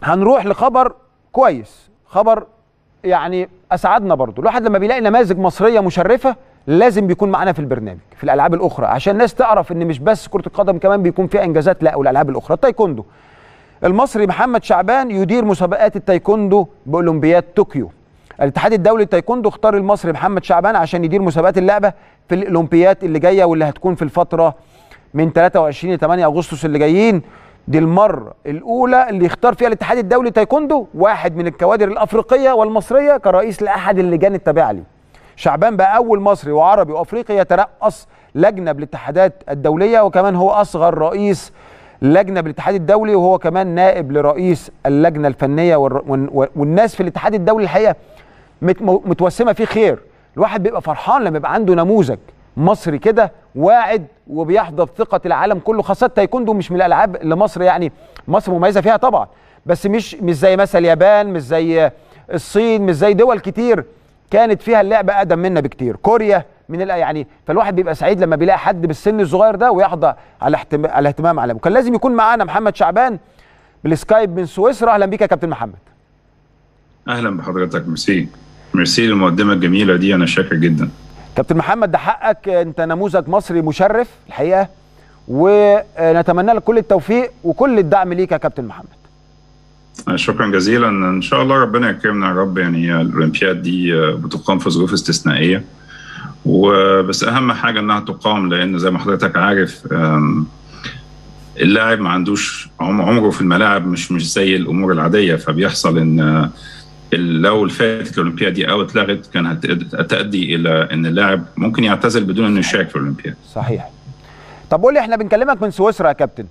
هنروح لخبر كويس خبر يعني اسعدنا برضو الواحد لما بيلاقي نماذج مصريه مشرفه لازم بيكون معانا في البرنامج في الالعاب الاخرى عشان الناس تعرف ان مش بس كره القدم كمان بيكون فيها انجازات لا والالعاب الاخرى التايكوندو المصري محمد شعبان يدير مسابقات التايكوندو باولمبياد طوكيو الاتحاد الدولي للتايكوندو اختار المصري محمد شعبان عشان يدير مسابقات اللعبه في الاولمبياد اللي جايه واللي هتكون في الفتره من 23 ل 8 اغسطس اللي جايين دي المره الاولى اللي يختار فيها الاتحاد الدولي للتايكوندو واحد من الكوادر الافريقيه والمصريه كرئيس لاحد اللجان التابعه ليه شعبان بقى اول مصري وعربي وافريقي يترأس لجنه بالاتحادات الدوليه وكمان هو اصغر رئيس لجنه بالاتحاد الدولي وهو كمان نائب لرئيس اللجنه الفنيه والناس في الاتحاد الدولي الحقيقه متوسمه فيه خير الواحد بيبقى فرحان لما يبقى عنده نموذج مصري كده واعد وبيحظى بثقه العالم كله خاصه تايكوندو مش من الالعاب اللي مصر يعني مصر مميزه فيها طبعا بس مش مش زي مثلا اليابان مش زي الصين مش زي دول كتير كانت فيها اللعبه اقدم منا بكتير كوريا من يعني فالواحد بيبقى سعيد لما بيلاقي حد بالسن الصغير ده ويحظى على اهتمام على اهتمام عالمي وكان لازم يكون معانا محمد شعبان بالسكايب من سويسرا اهلا بيك يا كابتن محمد اهلا بحضرتك ميرسي ميرسي للمقدمه الجميله دي انا شاكر جدا كابتن محمد ده حقك انت نموذج مصري مشرف الحقيقه ونتمنى لك كل التوفيق وكل الدعم ليك يا كابتن محمد شكرا جزيلا ان شاء الله ربنا يكرمنا يا رب يعني الاولمبياد دي بتقام في ظروف استثنائيه وبس اهم حاجه انها تقام لان زي ما حضرتك عارف اللاعب ما عندوش عمره في الملاعب مش مش زي الامور العاديه فبيحصل ان لو فاتت الاولمبياد دي او اتلغت كان هتؤدي الى ان اللاعب ممكن يعتزل بدون انه يشارك في الاولمبياد. صحيح. طب قول لي احنا بنكلمك من سويسرا يا كابتن.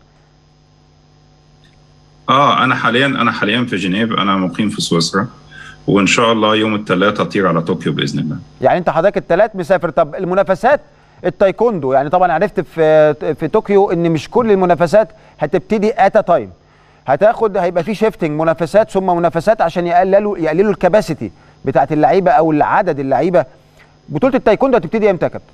اه انا حاليا انا حاليا في جنيف انا مقيم في سويسرا وان شاء الله يوم الثلاثاء اطير على طوكيو باذن الله. يعني انت حضرتك الثلاث مسافر طب المنافسات التايكوندو يعني طبعا عرفت في في طوكيو ان مش كل المنافسات هتبتدي اتا تايم. هتاخد هيبقى في شيفتنج منافسات ثم منافسات عشان يقللوا يقللوا الكباسيتي بتاعت اللعيبه او عدد اللعيبه بطوله التايكوندو هتبتدي امتى يا كابتن؟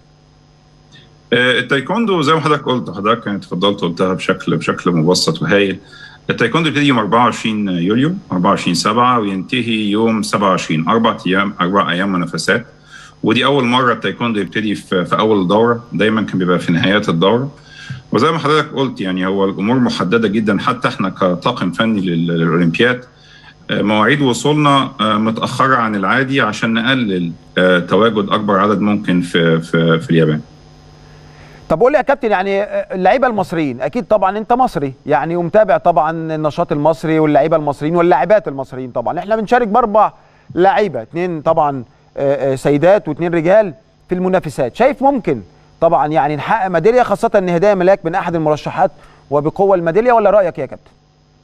التايكوندو زي ما حضرتك قلت حضرتك يعني اتفضلت قلتها بشكل بشكل مبسط وهايل التايكوندو بيبتدي يوم 24 يوليو 24 7 وينتهي يوم 27 اربع ايام اربع ايام منافسات ودي اول مره التايكوندو يبتدي في, في اول دوره دايما كان بيبقى في نهايات الدوره وزي ما حضرتك قلت يعني هو الامور محدده جدا حتى احنا كطاقم فني للاولمبياد مواعيد وصولنا متاخره عن العادي عشان نقلل تواجد اكبر عدد ممكن في في, في اليابان. طب قول لي يا كابتن يعني اللعيبه المصريين اكيد طبعا انت مصري يعني ومتابع طبعا النشاط المصري واللعيبه المصريين واللاعبات المصريين طبعا احنا بنشارك باربع لعيبه اثنين طبعا سيدات واثنين رجال في المنافسات شايف ممكن طبعا يعني نحقق ميداليه خاصه ان هدايا ملاك من احد المرشحات وبقوه الميداليه ولا رايك يا كابتن؟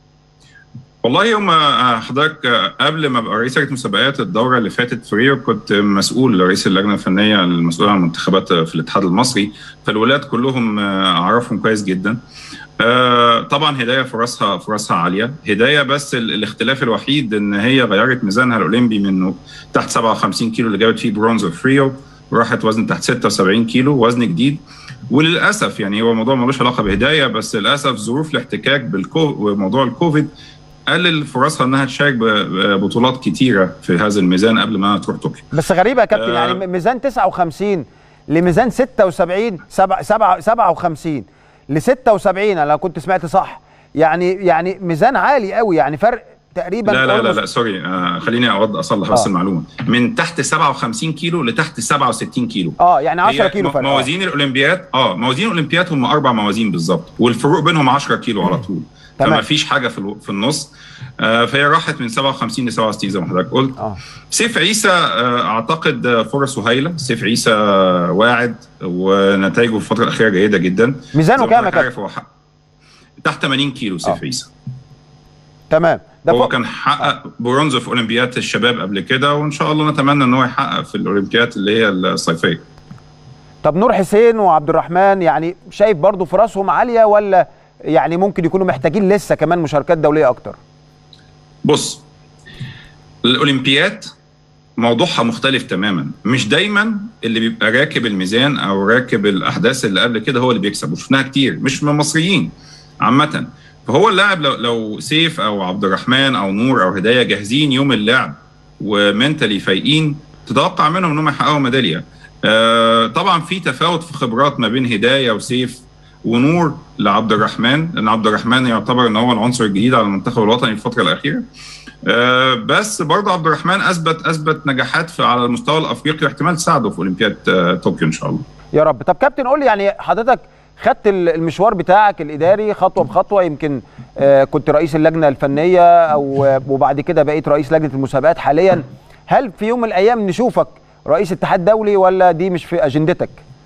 والله يوم حضرتك قبل ما ابقى رئيس لجنه مسابقات الدوره اللي فاتت في ريو كنت مسؤول رئيس اللجنه الفنيه المسؤول عن المنتخبات في الاتحاد المصري فالولاد كلهم اعرفهم كويس جدا طبعا هدايا فرصها فرصها عاليه هدايا بس الاختلاف الوحيد ان هي غيرت ميزانها الاولمبي من تحت 57 كيلو اللي جابت فيه برونز في ريو راحت وزن تحت 76 كيلو وزن جديد وللاسف يعني هو الموضوع ملوش علاقه بهدايه بس للاسف ظروف الاحتكاك بالموضوع الكوفيد قلل فرصها انها تشارك ببطولات كتيره في هذا الميزان قبل ما تروح طوكيو بس غريبه يا كابتن آه يعني ميزان 59 لميزان 76 57 ل 76 انا لو كنت سمعت صح يعني يعني ميزان عالي قوي يعني فرق تقريبا لا لا لا, لا سوري آه خليني اود اصلح بس آه. المعلومه من تحت 57 كيلو لتحت 67 كيلو اه يعني 10 كيلو فرق موازين الاولمبياد اه موازين الاولمبياد هم اربع موازين بالظبط والفروق بينهم 10 كيلو على طول فما فيش حاجه في في النص آه فهي راحت من 57 ل 67 زي ما حضرتك قلت آه. سيف عيسى آه اعتقد فرصه هايله سيف عيسى واعد ونتائجه في الفتره الاخيره جيده جدا ميزانه كام يا كابتن؟ تحت 80 كيلو سيف آه. عيسى تمام ده هو كان حقق برونز في اولمبياد الشباب قبل كده وان شاء الله نتمنى ان هو يحقق في الاولمبياد اللي هي الصيفيه طب نور حسين وعبد الرحمن يعني شايف برضو فرصهم عاليه ولا يعني ممكن يكونوا محتاجين لسه كمان مشاركات دوليه اكتر بص الاولمبياد موضوعها مختلف تماما مش دايما اللي بيبقى راكب الميزان او راكب الاحداث اللي قبل كده هو اللي بيكسب وشفناها كتير مش من المصريين عامه فهو اللاعب لو لو سيف او عبد الرحمن او نور او هدايه جاهزين يوم اللعب ومنتلي فايقين تتوقع منهم انهم يحققوا ميداليه آه طبعا في تفاوت في خبرات ما بين هدايه وسيف ونور لعبد الرحمن لان عبد الرحمن يعتبر ان هو العنصر الجديد على المنتخب الوطني الفتره الاخيره آه بس برضه عبد الرحمن اثبت اثبت نجاحات في على المستوى الافريقي واحتمال تساعده في اولمبياد آه طوكيو ان شاء الله يا رب طب كابتن قول لي يعني حضرتك خدت المشوار بتاعك الاداري خطوه بخطوه يمكن آه كنت رئيس اللجنه الفنيه او وبعد كده بقيت رئيس لجنه المسابقات حاليا هل في يوم من الايام نشوفك رئيس اتحاد دولي ولا دي مش في اجندتك؟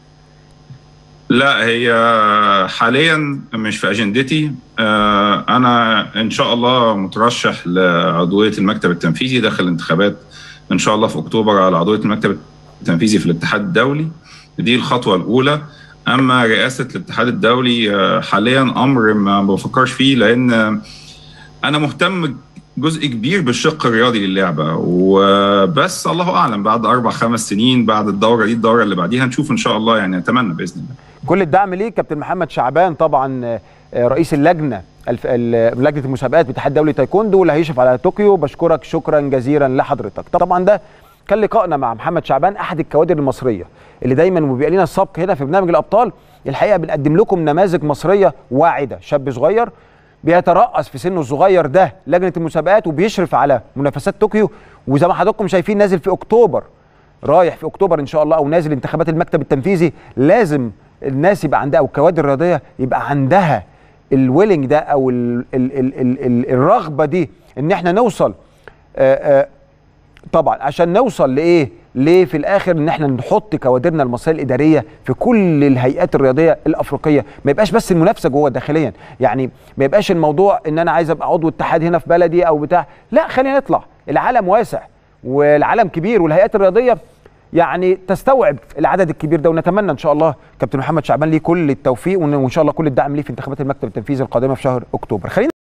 لا هي حاليا مش في اجندتي انا ان شاء الله مترشح لعضويه المكتب التنفيذي داخل الانتخابات ان شاء الله في اكتوبر على عضويه المكتب التنفيذي في الاتحاد الدولي دي الخطوه الاولى اما رئاسه الاتحاد الدولي حاليا امر ما بفكرش فيه لان انا مهتم جزء كبير بالشق الرياضي للعبه وبس الله اعلم بعد اربع خمس سنين بعد الدوره دي الدوره اللي بعديها نشوف ان شاء الله يعني اتمنى باذن الله. كل الدعم ليك كابتن محمد شعبان طبعا رئيس اللجنه لجنه المسابقات باتحاد دولي تايكوندو اللي هيشرف على طوكيو بشكرك شكرا جزيلا لحضرتك. طبعا ده كان لقائنا مع محمد شعبان احد الكوادر المصريه اللي دايما بيبقى لنا السبق هنا في برنامج الابطال الحقيقه بنقدم لكم نماذج مصريه واعده شاب صغير بيترأس في سنه الصغير ده لجنه المسابقات وبيشرف على منافسات طوكيو وزي ما حضراتكم شايفين نازل في اكتوبر رايح في اكتوبر ان شاء الله او نازل انتخابات المكتب التنفيذي لازم الناس يبقى عندها او الكوادر الرياضيه يبقى عندها الويلنج ده او ال ال ال ال ال الرغبه دي ان احنا نوصل آآ آآ طبعا عشان نوصل لايه؟ ليه في الاخر ان احنا نحط كوادرنا المصريه الاداريه في كل الهيئات الرياضيه الافريقيه ما يبقاش بس المنافسه جوه داخليا يعني ما يبقاش الموضوع ان انا عايز ابقى عضو اتحاد هنا في بلدي او بتاع لا خلينا نطلع العالم واسع والعالم كبير والهيئات الرياضيه يعني تستوعب العدد الكبير ده ونتمنى ان شاء الله كابتن محمد شعبان ليه كل التوفيق وان شاء الله كل الدعم ليه في انتخابات المكتب التنفيذي القادمه في شهر اكتوبر خلينا